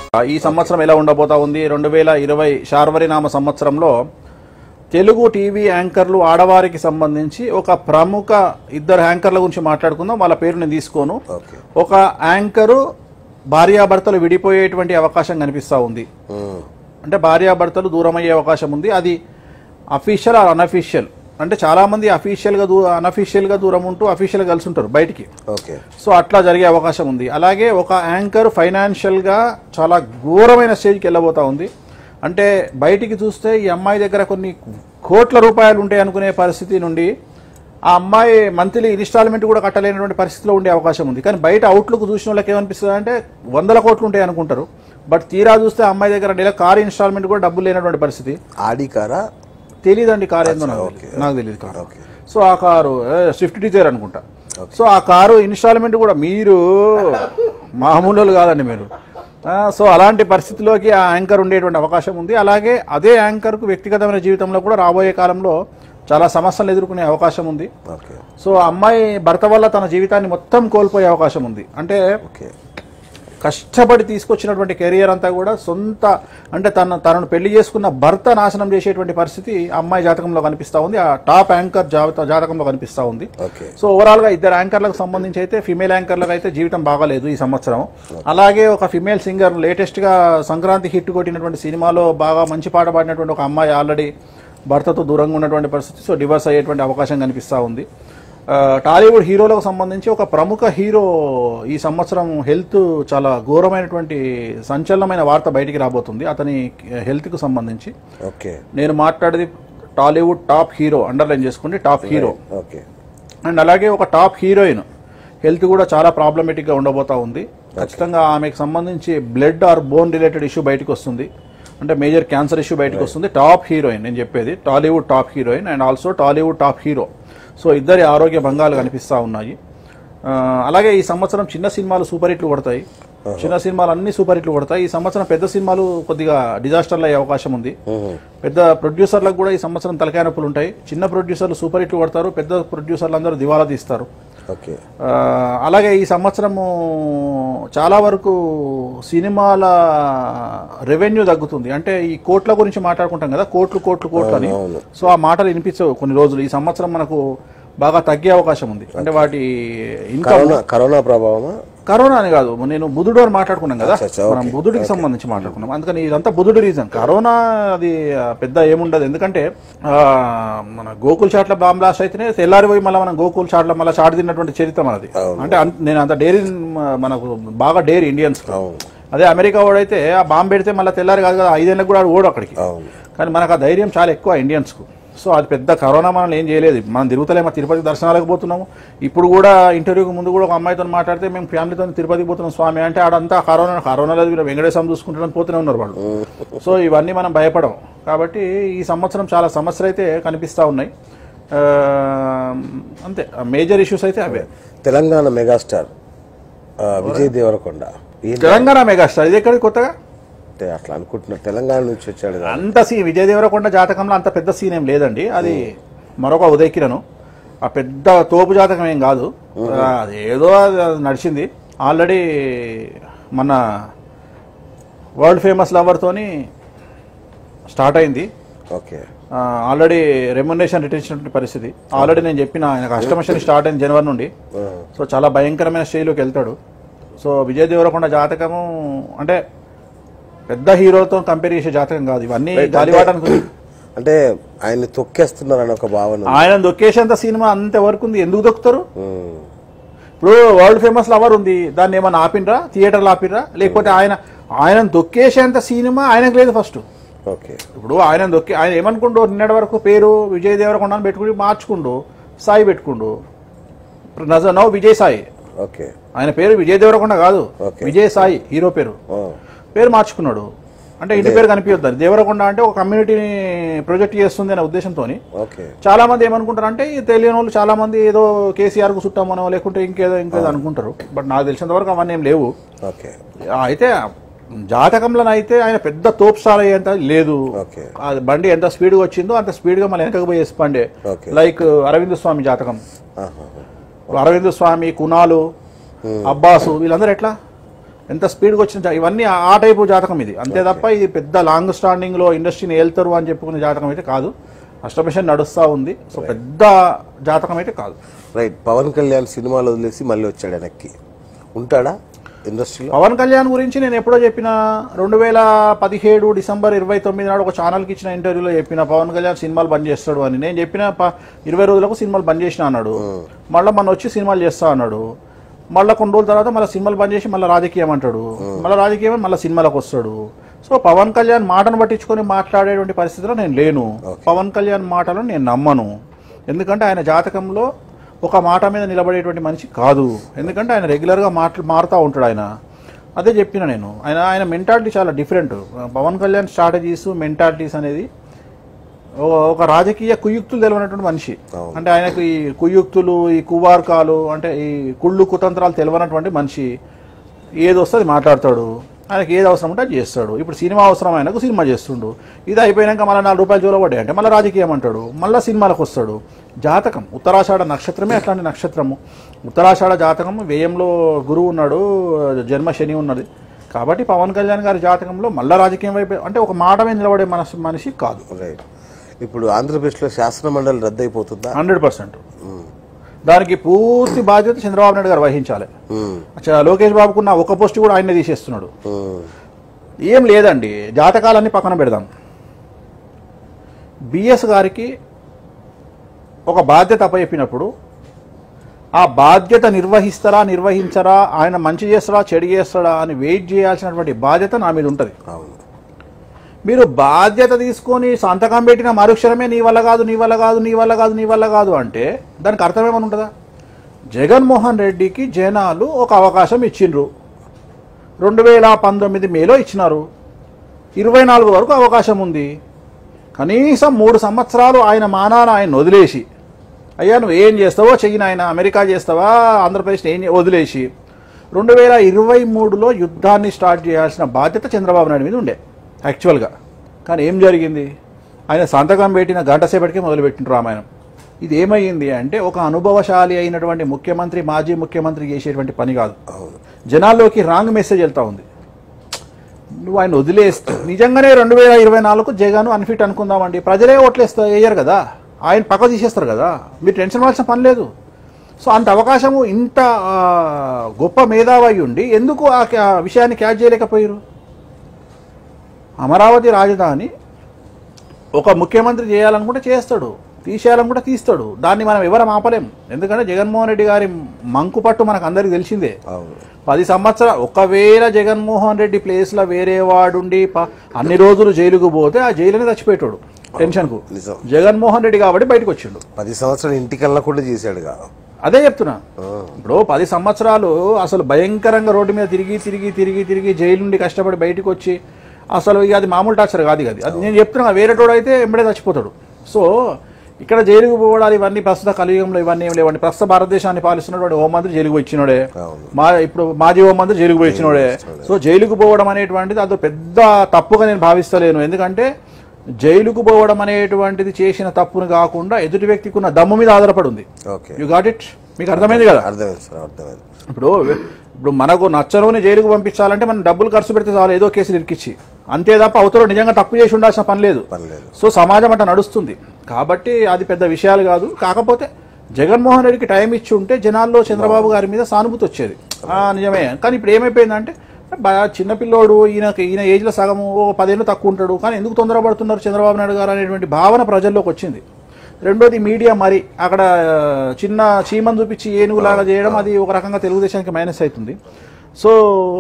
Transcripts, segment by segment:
ఈ సంవత్సరం ఎలా ఉండబోతా ఉంది రెండు వేల ఇరవై శార్వరినామ సంవత్సరంలో తెలుగు టీవీ యాంకర్లు ఆడవారికి సంబంధించి ఒక ప్రముఖ ఇద్దరు యాంకర్ల గురించి మాట్లాడుకుందాం వాళ్ళ పేరు నేను తీసుకోను ఓకే ఒక యాంకరు భార్యాభర్తలు విడిపోయేటువంటి అవకాశం కనిపిస్తూ ఉంది ఉమ్. అంటే భార్యాభర్తలు దూరం అయ్యే అవకాశం ఉంది అది అఫీషియల్ ఆర్ అనఫీషియల్ అంటే చాలా మంది అఫీషియల్గా దూ అనఫీషియల్గా దూరం ఉంటూ అఫీషియల్గా కలిసి ఉంటారు బయటికి ఓకే సో అట్లా జరిగే అవకాశం ఉంది అలాగే ఒక యాంకర్ ఫైనాన్షియల్గా చాలా ఘోరమైన స్టేజ్కి వెళ్ళబోతా ఉంది అంటే బయటికి చూస్తే ఈ అమ్మాయి దగ్గర కొన్ని కోట్ల రూపాయలు ఉంటాయి అనుకునే పరిస్థితి నుండి ఆ అమ్మాయి మంత్లీ ఇన్స్టాల్మెంట్ కూడా కట్టలేనటువంటి పరిస్థితిలో ఉండే అవకాశం ఉంది కానీ బయట అవుట్లుక్ చూసిన వాళ్ళకి ఏమనిపిస్తుంది అంటే వందల కోట్లు ఉంటాయి అనుకుంటారు బట్ తీరా చూస్తే ఆ అమ్మాయి దగ్గర నెల కార్ ఇన్స్టాల్మెంట్ కూడా డబ్బులు లేనటువంటి పరిస్థితి ఆడి కారా తెలియదండి కార్ ఏందో నాకు ఓకే. తెలియదు. నాకు తెలియదు కార్ ఓకే సో ఆ కారు ఏ, స్విఫ్ట్ డిజైర్ అనుకుంటా సో ఆ కారు ఇన్స్టాల్మెంట్ కూడా మీరు మామూలు వాళ్ళు కాదండి మీరు ఆ, సో అలాంటి పరిస్థితిలోకి ఆ యాంకర్ ఉండేటువంటి అవకాశం ఉంది అలాగే అదే యాంకర్కు వ్యక్తిగతమైన జీవితంలో కూడా రాబోయే కాలంలో చాలా సమస్యలు ఎదుర్కొనే అవకాశం ఉంది ఓకే సో ఆ అమ్మాయి భర్త వల్ల తన జీవితాన్ని మొత్తం కోల్పోయే అవకాశం ఉంది అంటే ఓకే కష్టపడి తీసుకొచ్చినటువంటి కెరియర్ అంతా కూడా సొంత అంటే తన తనను పెళ్లి చేసుకున్న భర్త నాశనం చేసేటువంటి పరిస్థితి ఆ అమ్మాయి జాతకంలో కనిపిస్తా ఉంది ఆ టాప్ యాంకర్ జాత జాతకంలో కనిపిస్తా ఉంది ఓకే సో ఓవరాల్ గా ఇద్దరు యాంకర్లకు సంబంధించి అయితే ఫిమేల్ యాంకర్లకు అయితే జీవితం బాగాలేదు ఈ సంవత్సరం అలాగే ఒక ఫిమేల్ సింగర్ లేటెస్ట్ గా సంక్రాంతి హిట్ కొట్టినటువంటి సినిమాలో బాగా మంచి పాట పాడినటువంటి ఒక అమ్మాయి ఆల్రెడీ భర్తతో దూరంగా ఉన్నటువంటి పరిస్థితి సో డివర్స్ అయ్యేటువంటి అవకాశం కనిపిస్తా ఉంది ఆ, టాలీవుడ్ హీరోలకు సంబంధించి ఒక ప్రముఖ హీరో ఈ సంవత్సరం హెల్త్ చాలా ఘోరమైనటువంటి సంచలనమైన వార్త బయటికి రాబోతుంది అతని హెల్త్కు సంబంధించి ఓకే నేను మాట్లాడేది టాలీవుడ్ టాప్ హీరో అండర్లైన్ చేసుకోండి టాప్ హీరో ఓకే అండ్ అలాగే ఒక టాప్ హీరోయిన్ హెల్త్ కూడా చాలా ప్రాబ్లమేటిక్గా ఉండబోతా ఉంది ఖచ్చితంగా ఆమెకు సంబంధించి blood or bone related issue బయటకు వస్తుంది అంటే మేజర్ క్యాన్సర్ ఇష్యూ బయటకు వస్తుంది టాప్ హీరోయిన్ నేను చెప్పేది Tollywood top heroine and also Tollywood top hero so ఇద్దరి ఆరోగ్య భంగాలు కనిపిస్తూ ఉన్నాయి ఆ, అలాగే ఈ సంవత్సరం చిన్న సినిమాలు సూపర్ హిట్లు కొడతాయి చిన్న సినిమాలు అన్ని సూపర్ హిట్లు కొడతాయి ఈ సంవత్సరం పెద్ద సినిమాలు కొద్దిగా డిజాస్టర్లు అయ్యే అవకాశం ఉంది ఉహు. పెద్ద ప్రొడ్యూసర్లకు కూడా ఈ సంవత్సరం తలకాయ నొప్పులు ఉంటాయి చిన్న ప్రొడ్యూసర్లు సూపర్ హిట్లు కొడతారు పెద్ద ప్రొడ్యూసర్లు అందరూ దివాలా తీస్తారు ఓకే ఆ, అలాగే ఈ సంవత్సరము చాలా వరకు సినిమాల రెవెన్యూ తగ్గుతుంది అంటే ఈ కోట్ల గురించి మాట్లాడుకుంటాం కదా కోట్లు కోట్లు కోట్లు అని అవును. సో ఆ మాటలు వినిపించవు కొన్ని రోజులు ఈ సంవత్సరం మనకు బాగా తగ్గే అవకాశం ఉంది అంటే వాటి ఇన్కమ్ కరోనా కరోనా ప్రభావమా కరోనా అని కాదు నేను బుధుడు అని మాట్లాడుకున్నాం కదా అచ్చా, అచ్చా, మనం ఓకే, బుధుడికి సంబంధించి మాట్లాడుకున్నాం అందుకని ఇదంతా బుధుడు రీజన్ కరోనా అది ఆ, పెద్ద ఏముండదు ఎందుకంటే ఆ, మన గోకుల్ చాట్ల బాంబ్ బ్లాస్ట్ అయితేనే తెల్లారి పోయి మళ్ళీ మనం గోకుల్ చాట్ల మళ్ళీ చాటు తిన్నటువంటి చరిత్ర మనది అవును. అంటే అంత- నేను అంత డైరీ మనకు బాగా డైరీ ఇండియన్స్ అవును అదే అమెరికా వాడైతే ఆ బాంబు పెడితే మళ్ళీ తెల్లారి కాదు కదా ఐదేళ్ళకి కూడా ఓడు అక్కడికి అవును కానీ మనకు ఆ ధైర్యం చాలా ఎక్కువ ఇండియన్స్కు సో అది పెద్ద కరోనా మనల్ని ఏం చేయలేదు మనం తిరుగుతలేమో తిరుపతి దర్శనాలకు పోతున్నాము ఇప్పుడు కూడా ఇంటర్వ్యూకి ముందు కూడా ఒక అమ్మాయితో మాట్లాడితే మేము ఫ్యామిలీతో తిరుపతికి పోతున్నాం స్వామి అంటే ఆడంతా కరోనా కరోనా లేదు వీళ్ళు వెంకటేశ్వరం చూసుకుంటారని పోతూనే ఉన్నారు వాళ్ళు సో ఇవన్నీ మనం భయపడం కాబట్టి ఈ సంవత్సరం చాలా సమస్యలు అయితే కనిపిస్తూ ఉన్నాయి ఆ, అంతే మేజర్ ఇష్యూస్ అయితే అవే తెలంగాణ మెగాస్టార్ ఆ, విజయ్ దేవరకొండ ఈయన తెలంగాణ మెగాస్టార్ ఇది ఎక్కడికి కొత్తగా అంటే అట్లా అనుకుంటున్నారు తెలంగాణ నుంచి వచ్చాడు కదా అంత సీన్ విజయ దేవరకొండ జాతకంలో అంత పెద్ద సీన్ ఏం లేదండి అది మరొక ఉదయకిరణు ఆ పెద్ద తోపు జాతకం ఏం కాదు ఆ, అది ఏదో అది అది నడిచింది ఆల్రెడీ మన వరల్డ్ ఫేమస్ లవర్తోని స్టార్ట్ అయింది ఓకే ఆల్రెడీ రెమ్యునేషన్ రిటెన్షన్ పరిస్థితి ఆల్రెడీ నేను చెప్పిన ఆయనకు అష్టమశని స్టార్ట్ అయింది జనవరి నుండి ఆ, సో చాలా భయంకరమైన స్టేజ్లోకి వెళ్తాడు సో విజయ్ దేవరకొండ జాతకము అంటే పెద్ద హీరోతో కంపేర్ చేసే జాతకం కాదు ఇవన్నీ గాలివాటానికి అంటే ఆయన్ని తొక్కేస్తున్నారని ఒక భావన ఆయన దొక్కేసేంత సినిమా అంత వరకు ఉంది ఎందుకు దొక్కుతారు ఉమ్, ఇప్పుడు వరల్డ్ ఫేమస్ లవర్ ఉంది దాన్ని ఏమన్నా ఆపినరా థియేటర్లో ఆపినరా లేకపోతే ఆయన ఆయన దొక్కేసేంత సినిమా ఆయనకు లేదు ఫస్ట్ ఓకే ఇప్పుడు ఆయన దొక్కి ఆయన ఏమనుకుంటూ నిన్నటి వరకు పేరు విజయ్ దేవరకొండ అని పెట్టుకుని మార్చుకుండు సాయి పెట్టుకుండు ఇప్పుడు నజ నౌ విజయ్ సాయి ఓకే ఆయన పేరు విజయ్ దేవరకొండ కాదు Okay. విజయ్ సాయి హీరో పేరు ఆ, పేరు మార్చుకున్నాడు అంటే ఇంటి పేరు కనిపించద్దు దేవరకొండ అంటే ఒక కమ్యూనిటీని ప్రొజెక్ట్ చేస్తుంది అనే ఉద్దేశంతో ఓకే చాలా మంది ఏమనుకుంటారు అంటే ఈ తెలియని వాళ్ళు చాలా మంది ఏదో కేసీఆర్ కు చుట్టామనో లేకుంటే ఇంకేదో ఇంకేదో అనుకుంటారు బట్ నాకు తెలిసినంత వరకు అవన్నీ ఏం లేవు ఓకే ఆ, అయితే జాతకంలోనైతే ఆయన పెద్ద తోపు స్టార్ అయ్యేంత లేదు ఓకే అది బండి ఎంత స్పీడ్గా వచ్చిందో అంత స్పీడ్గా మళ్ళీ వెనకకు పోయి పండే ఓకే లైక్ అరవింద్ స్వామి జాతకం ఆహా. అరవింద్ స్వామి కునాలు అబ్బాసు వీళ్ళందరూ ఎట్లా ఎంత స్పీడ్గా వచ్చిన జా- ఇవన్నీ ఆ- ఆ టైపు జాతకం ఇది అంతే తప్ప ఇది పెద్ద లాంగ్ స్టాండింగ్లో ఇండస్ట్రీని వెళ్తారు అని చెప్పుకునే జాతకం అయితే కాదు అష్టమిషన్ నడుస్తూ ఉంది సో పెద్ద జాతకం అయితే కాదు రైట్ పవన్ కళ్యాణ్ సినిమాలు వదిలేసి మళ్ళీ వచ్చాడు వెనక్కి ఉంటాడా ఇండస్ట్రీలో పవన్ కళ్యాణ్ గురించి నేను ఎప్పుడో చెప్పిన రెండు వేల పదిహేడు డిసెంబర్ ఇరవై తొమ్మిది నాడు ఒక ఛానల్కి ఇచ్చిన ఇంటర్వ్యూలో చెప్పిన పవన్ కళ్యాణ్ సినిమాలు బంద్ చేస్తాడు అని నేను చెప్పిన ప- ఇరవై రోజులకు సినిమాలు బంద్ చేసిన అన్నాడు మళ్ళీ మన వచ్చి సినిమాలు చేస్తా అన్నాడు మళ్ళీ కొన్ని రోజుల తర్వాత మళ్ళీ సినిమాలు బంద్ చేసి మళ్ళీ రాజకీయం అంటాడు మళ్ళీ రాజకీయం అని మళ్ళీ సినిమాలకు వస్తాడు సో పవన్ కళ్యాణ్ మాటను పట్టించుకొని మాట్లాడేటువంటి పరిస్థితిలో నేను లేను పవన్ కళ్యాణ్ మాటలను నేను నమ్మను ఎందుకంటే ఆయన జాతకంలో ఒక మాట మీద నిలబడేటువంటి మనిషి కాదు ఎందుకంటే ఆయన రెగ్యులర్గా మాట్లా మారుతూ ఉంటాడు ఆయన అదే చెప్పిన నేను ఆయన ఆయన మెంటాలిటీ చాలా different Pawan Kalyan strategies mentalities అనేది ఓ- ఒక రాజకీయ కుయుక్తులు తెలియనటువంటి మనిషి అవును. అంటే ఆయనకు ఈ కుయుక్తులు ఈ కువార్కాలు అంటే ఈ కుళ్ళు కుతంత్రాలు తెలియనటువంటి మనిషి ఏది వస్తే అది మాట్లాడతాడు ఆయనకి ఏది అవసరం ఉంటే అది చేస్తాడు ఇప్పుడు సినిమా అవసరం ఆయనకు సినిమా చేస్తుండు ఇది అయిపోయినాక మళ్ళీ నాలుగు రూపాయలు చూడబడ్డాయి అంటే మళ్ళీ రాజకీయం అంటాడు మళ్ళీ సినిమాలకు వస్తాడు జాతకం ఉత్తరాషాఢ నక్షత్రమే అట్లాంటి నక్షత్రము ఉత్తరాషాఢ జాతకం వ్యయంలో గురువు ఉన్నాడు జన్మ శని ఉన్నది కాబట్టి పవన్ కళ్యాణ్ గారి జాతకంలో మళ్ళీ రాజకీయం వైపు అంటే ఒక మాట మీద నిలబడే మనసు మనిషి కాదు రైట్ ఇప్పుడు ఆంధ్రప్రదేశ్లో శాసన మండలి రద్దయిపోతుందా హండ్రెడ్ పర్సెంట్ దానికి పూర్తి బాధ్యత చంద్రబాబు నాయుడు గారు వహించాలి మ్మ్. అచ్చా, లోకేష్ బాబుకున్న ఒక పోస్ట్ కూడా ఆయనే తీసేస్తున్నాడు మ్మ్. ఏం లేదండి జాతకాలన్నీ పక్కన పెడదాం బిఎస్ గారికి ఒక బాధ్యత అప్పచెప్పినప్పుడు ఆ బాధ్యత నిర్వహిస్తారా నిర్వహించరా ఆయన మంచి చేస్తాడా చెడు చేస్తాడా అని వెయిట్ చేయాల్సినటువంటి బాధ్యత నా మీద ఉంటుంది అవును మీరు బాధ్యత తీసుకొని సంతకం పెట్టిన మరుక్షణమే నీ వల్ల కాదు నీ వల్ల కాదు నీ వల్ల కాదు నీ వల్ల కాదు అంటే దానికి అర్థం ఏమైనా ఉంటుందా జగన్మోహన్ రెడ్డికి జనాలు ఒక అవకాశం ఇచ్చిండ్రు రెండు వేల పంతొమ్మిది మేలో ఇచ్చినారు ఇరవై నాలుగు వరకు అవకాశం ఉంది కనీసం మూడు సంవత్సరాలు ఆయన మానాన ఆయన వదిలేసి అయ్యా నువ్వు ఏం చేస్తావో చెయ్యి ఆయన అమెరికా చేస్తావా ఆంధ్రప్రదేశ్ ఏం చే- వదిలేసి రెండు వేల ఇరవై మూడులో యుద్ధాన్ని స్టార్ట్ చేయాల్సిన బాధ్యత చంద్రబాబు నాయుడు మీద ఉండే యాక్చువల్గా కానీ ఏం జరిగింది ఆయన సంతకం పెట్టిన గంట సేపటికే మొదలుపెట్టిన రామాయణం ఇది ఏమైంది అంటే ఒక అనుభవశాలి అయినటువంటి ముఖ్యమంత్రి మాజీ ముఖ్యమంత్రి చేసేటువంటి పని కాదు అవును జనాల్లోకి రాంగ్ మెసేజ్ వెళ్తా ఉంది నువ్వు ఆయన వదిలేస్తే నిజంగానే రెండు వేల ఇరవై నాలుగు జగన్ అన్ఫిట్ అనుకుందామండి ప్రజలే ఓట్లేస్తా వేయరు కదా ఆయన పక్క తీసేస్తారు కదా మీరు టెన్షన్ పడాల్సిన పని లేదు సో అంత అవకాశము ఇంత ఆ, గొప్ప మేధావి ఉండి ఎందుకు ఆ ఆ విషయాన్ని క్యాచ్ చేయలేకపోయారు అమరావతి రాజధాని ఒక ముఖ్యమంత్రి చేయాలనుకుంటే చేస్తాడు తీసేయాలనుకుంటే తీస్తాడు దాన్ని మనం ఎవరం ఆపలేం ఎందుకంటే జగన్మోహన్ రెడ్డి గారి మంకు పట్టు మనకు అందరికీ తెలిసిందే అవును పది సంవత్సరాలు ఒకవేళ జగన్మోహన్ రెడ్డి ప్లేస్లో వేరే వాడుండి ప- అన్ని రోజులు జైలుకు పోతే ఆ జైలుని చచ్చిపోయేటాడు టెన్షన్కు నిజం జగన్మోహన్ రెడ్డి కాబట్టి బయటకు వచ్చిండు పది సంవత్సరాలు ఇంటికి వెళ్ళకుండా చేశాడుగా అదే చెప్తున్నా ఇప్పుడు పది సంవత్సరాలు అసలు భయంకరంగా రోడ్డు మీద తిరిగి తిరిగి తిరిగి తిరిగి జైలు నుండి కష్టపడి బయటకు వచ్చి అసలు ఇక అది మామూలు టార్చర్ కాదు ఇక అది అది నేను చెప్తున్నా వేరేటోడు అయితే ఎంబడే చచ్చిపోతాడు సో ఇక్కడ జైలుకు పోవడాలు ఇవన్నీ ప్రస్తుత కలియుగంలో ఇవన్నీ ఏం లేవండి ప్రస్తుత భారతదేశాన్ని పాలిస్తున్నటువంటి హోంమంత్రి జైలుకు పోయి ఇచ్చినోడే అవును మా ఇప్పుడు మాజీ హోంమంత్రి జైలుకు పోయి ఇచ్చినోడే సో జైలుకు పోవడం అనేటువంటిది అదో పెద్ద తప్పుగా నేను భావిస్తలేను ఎందుకంటే జైలుకు పోవడం అనేటువంటిది చేసిన తప్పును కాకుండా ఎదుటి వ్యక్తికి ఉన్న దమ్ము మీద ఆధారపడి ఉంది ఓకే యు గాట్ ఇట్ మీకు అర్థమైంది కదా అర్థమైంది సార్ అర్థమైంది ఇప్పుడు ఇప్పుడు మనకు నచ్చనుని జైలుకు పంపించాలంటే మనం డబ్బులు ఖర్చు పెడితే చాలు ఏదో కేసులు ఇరికిచ్చి అంతే తప్ప అవతల నిజంగా తప్పు చేసి ఉండాల్సిన పని లేదు పని లేదు సో సమాజం అట్లా నడుస్తుంది కాబట్టి అది పెద్ద విషయాలు కాదు కాకపోతే జగన్మోహన్ రెడ్డికి టైం ఇచ్చి ఉంటే జనాల్లో చంద్రబాబు గారి మీద సానుభూతి వచ్చేది ఆ, నిజమే కానీ ఇప్పుడు ఏమైపోయిందంటే బా- చిన్నపిల్లోడు ఈయనకి ఈయన ఏజ్లో సగము ఓ పదేళ్ళు తక్కువ ఉంటాడు కానీ ఎందుకు తొందరపడుతున్నారు చంద్రబాబు నాయుడు గారు అనేటువంటి భావన ప్రజల్లోకి వచ్చింది రెండోది మీడియా మరి అక్కడ ఆ, చిన్న చీమను చూపించి ఏనుగులాగా చేయడం అది ఒక రకంగా తెలుగుదేశానికి మైనస్ అవుతుంది సో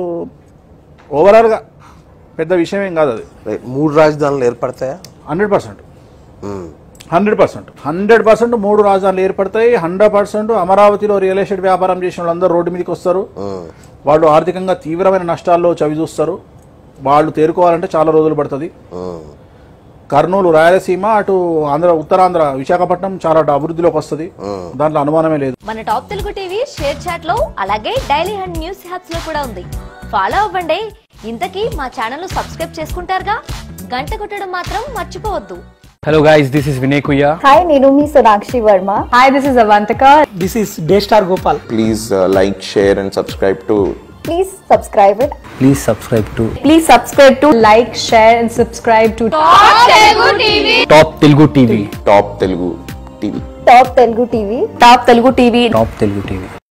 ఓవరాల్గా పెద్ద విషయం ఏం కాదు అది రైట్ మూడు రాజధానులు ఏర్పడతాయా హండ్రెడ్ పర్సెంట్ మ్మ్. హండ్రెడ్ పర్సెంట్ హండ్రెడ్ పర్సెంట్ మూడు రాజధానులు ఏర్పడతాయి హండ్రెడ్ పర్సెంట్ అమరావతిలో రియల్ ఎస్టేట్ వ్యాపారం చేసిన వాళ్ళందరూ రోడ్డు మీదకి వస్తారు మ్మ్. వాళ్ళు ఆర్థికంగా తీవ్రమైన నష్టాల్లో చవి చూస్తారు వాళ్ళు తేరుకోవాలంటే చాలా రోజులు పడుతుంది మ్మ్. కర్నూలు రాయలసీమ అటు ఆంధ్ర ఉత్తరాంధ్ర విశాఖపట్నం చాలా అభివృద్ధిలోకి వస్తుంది దాంట్లో అనుమానమే లేదు మన top Telugu TV ShareChat లో అలాగే డైలీ హండ్ న్యూస్ హ్యాప్స్ లో కూడా ఉంది ఫాలో అవ్వండి ఇంతకీ మా ఛానల్ ను సబ్స్క్రైబ్ చేసుకుంటారుగా గంట కొట్టడం మాత్రం మర్చిపోవద్దు Hello guys, this is Vinay Kuya. Hi నేను మీ Sonakshi Varma Hi, this is Avantika. This is Daystar Gopal. please uh, like, share, and subscribe to Please subscribe it. Please subscribe to Please subscribe to like, share, and subscribe to Top Telugu TV. Top Telugu TV Top Telugu TV. Top Telugu TV. Top Telugu TV.